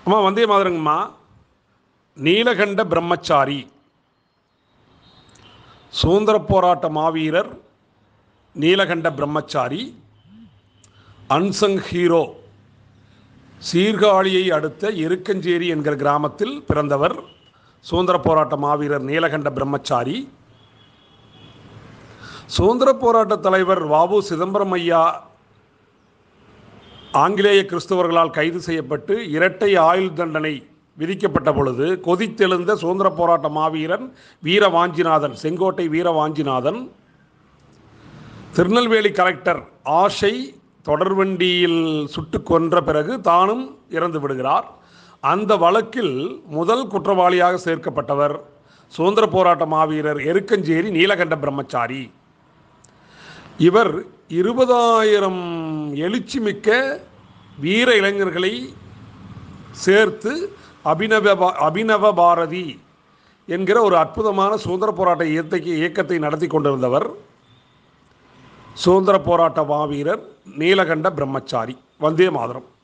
அம்மா வந்தே மாதிரங்கம்மா நீலகண்ட பிரம்மச்சாரி சுதந்திர போராட்ட மாவீரர் நீலகண்ட பிரம்மச்சாரி அன்சங் ஹீரோ சீர்காழியை அடுத்த எருக்கஞ்சேரி என்கிற கிராமத்தில் பிறந்தவர் சுதந்திர போராட்ட மாவீரர் நீலகண்ட பிரம்மச்சாரி சுதந்திர போராட்ட தலைவர் வாவு சிதம்பரம் ஐயா ஆங்கிலேய கிறிஸ்தவர்களால் கைது செய்யப்பட்டு இரட்டை ஆயுள் தண்டனை விதிக்கப்பட்ட பொழுது கொதித்தெழுந்த சுதந்திர போராட்ட மாவீரன் வீர வாஞ்சிநாதன் செங்கோட்டை வீர வாஞ்சிநாதன் திருநெல்வேலி கலெக்டர் ஆஷை தொடர்வண்டியில் சுட்டு கொன்ற பிறகு தானும் இறந்து விடுகிறார் அந்த வழக்கில் முதல் குற்றவாளியாக சேர்க்கப்பட்டவர் சுதந்திர போராட்ட மாவீரர் எருக்கஞ்சேரி நீலகண்ட பிரம்மச்சாரி இவர் இருபதாயிரம் எழுச்சிமிக்க வீர இளைஞர்களை சேர்த்து அபிநவ பா- அபிநவ பாரதி என்கிற ஒரு அற்புதமான சுதந்திர போராட்ட இயக்கத்தை இயக்கத்தை நடத்தி கொண்டிருந்தவர் சுதந்திர போராட்ட மாவீரர் நீலகண்ட பிரம்மச்சாரி வந்தே மாதரம்